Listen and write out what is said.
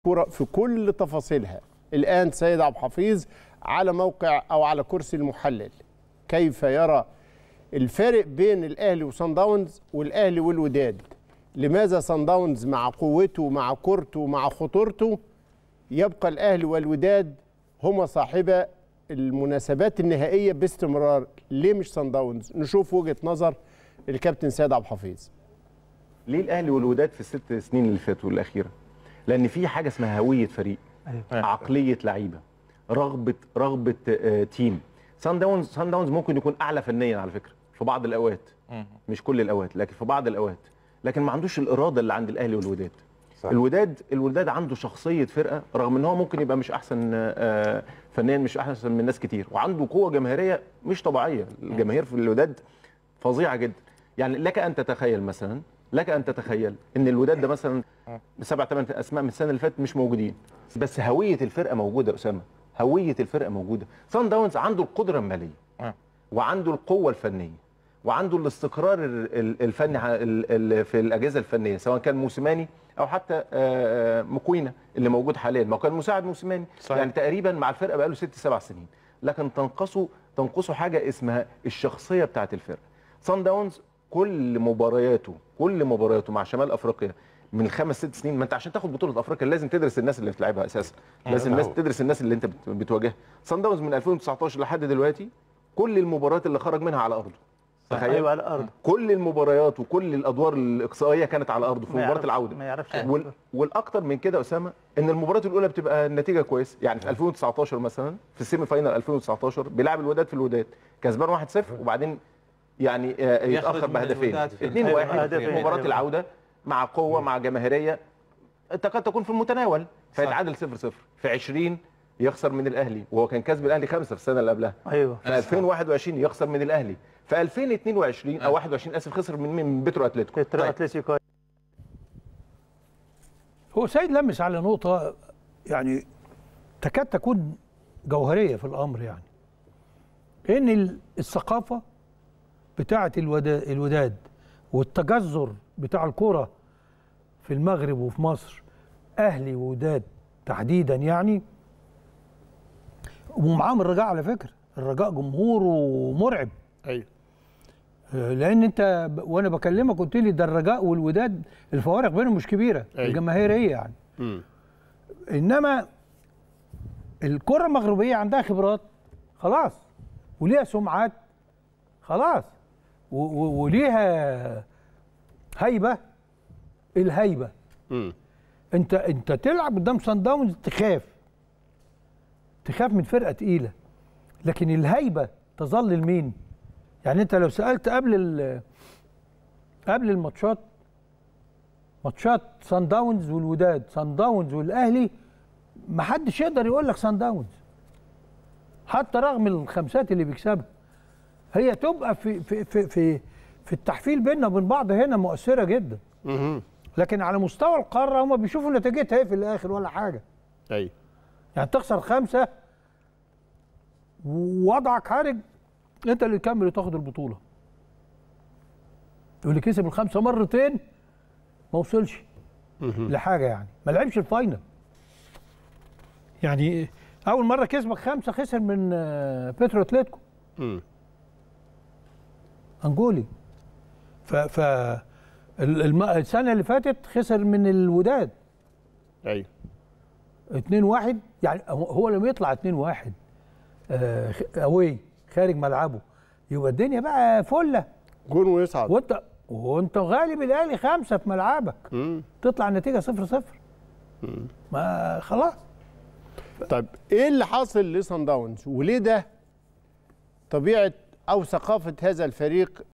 الكرة في كل تفاصيلها الآن سيد عبد الحفيظ على موقع أو على كرسي المحلل كيف يرى الفارق بين الأهلي وصن داونز والأهلي والوداد لماذا صن داونز مع قوته مع كورته مع خطورته يبقى الأهلي والوداد هما صاحبة المناسبات النهائية باستمرار ليه مش صن داونز نشوف وجهة نظر الكابتن سيد عبد الحفيظ ليه الاهلي والوداد في الست سنين اللي فاتوا الاخيره لان في حاجه اسمها هويه فريق أيوة. عقليه لعيبه رغبه رغبه آه، تيم سان داونز سان داونز ممكن يكون اعلى فنيا على فكره في بعض الاوقات مش كل الاوقات لكن في بعض الاوقات لكن ما عندوش الاراده اللي عند الاهلي والوداد صح. الوداد الوداد عنده شخصيه فرقه رغم ان هو ممكن يبقى مش احسن آه، فنيا مش احسن من ناس كتير وعنده قوه جماهيريه مش طبيعيه الجماهير في الوداد فظيعه جدا يعني لك ان تتخيل مثلا لك ان تتخيل ان الوداد ده مثلا سبع ثمان اسماء من السنه اللي فاتت مش موجودين بس هويه الفرقه موجوده يا اسامه هويه الفرقه موجوده سان داونز عنده القدره الماليه آه. وعنده القوه الفنيه وعنده الاستقرار ال- ال- الفني ع- ال- ال- في الاجهزه الفنيه سواء كان موسيماني او حتى آه، آه، مكوينه اللي موجود حاليا ما هو كان مساعد موسيماني صحيح. يعني تقريبا مع الفرقه بقاله ست سبع سنين لكن تنقصه تنقصه حاجه اسمها الشخصيه بتاعت الفرقه سان داونز كل مبارياته كل مبارياته مع شمال افريقيا من خمس ست سنين ما انت عشان تاخد بطوله افريقيا لازم تدرس الناس اللي بتلعبها اساسا لازم الناس تدرس الناس اللي انت بت- بتواجهها سان داونز من 2019 لحد دلوقتي كل المباريات اللي خرج منها على ارضه تخيل ايوه على الارض كل المباريات وكل الادوار الاقصائيه كانت على ارضه في ما مباراه يعرفش- العوده ما يعرفش وال... والاكتر من كده يا اسامه ان المباراه الاولى بتبقى النتيجه كويسه يعني في 2019 مثلا في السيمي فاينال 2019 بيلعب الوداد في الوداد كسبان 1-0 وبعدين يعني آه، يتاخر من بهدفين الوداد في 2 أيوة، 1 هدفين. مباراه أيوة. العوده مع قوه مع جماهيريه تكاد تكون في المتناول فيتعادل 0 0 في 20 يخسر من الاهلي وهو كان كسب الاهلي خمسه في السنه اللي قبلها ايوه في 2021 يخسر من الاهلي في 2022 او 21 اسف خسر من مين؟ من بيترو اتلتيكو بيترو طيب. اتلتيكو هو سيد لمس على نقطة يعني تكاد تكون جوهرية في الأمر يعني إن ال- الثقافة بتاعة الودا- الوداد والتجذر بتاع الكرة في المغرب وفي مصر أهلي ووداد تحديدا يعني ومعاهم الرجاء على فكرة الرجاء جمهوره مرعب ايوه لان انت ب- وانا بكلمك قلت لي ده الرجاء والوداد الفوارق بينهم مش كبيره أيوة. الجماهيريه يعني مم. انما الكره المغربيه عندها خبرات خلاص وليها سمعات خلاص و- و- وليها هيبه الهيبه مم. انت انت تلعب قدام سان داونز تخاف تخاف من فرقه تقيله لكن الهيبه تظل لمين يعني انت لو سالت قبل ال- قبل الماتشات ماتشات سان داونز والوداد سان داونز والاهلي ما حدش يقدر يقول لك سان داونز حتى رغم الخمسات اللي بيكسبها هي تبقى في في في في, في التحفيل بيننا وبين بعض هنا مؤثره جدا مهم. لكن على مستوى القاره هم بيشوفوا نتيجتها ايه في الاخر ولا حاجه ايوه يعني تخسر خمسه ووضعك حرج انت اللي تكمل وتاخد البطوله واللي كسب الخمسه مرتين ما وصلش لحاجه يعني ما لعبش الفاينل يعني اول مره كسبك خمسه خسر من آه، بيترو اتلتيكو مم. انجولي ف ف ال- الم- السنه اللي فاتت خسر من الوداد ايوه 2 1 يعني هو- هو لما يطلع 2 1 آه خ- اوي خارج ملعبه يبقى الدنيا بقى فله جون ويصعد وانت وانت غالب الاهلي خمسه في ملعبك مم. تطلع النتيجه 0 0 ما خلاص طيب ايه اللي حاصل لصن داونز وليه ده طبيعه او ثقافه هذا الفريق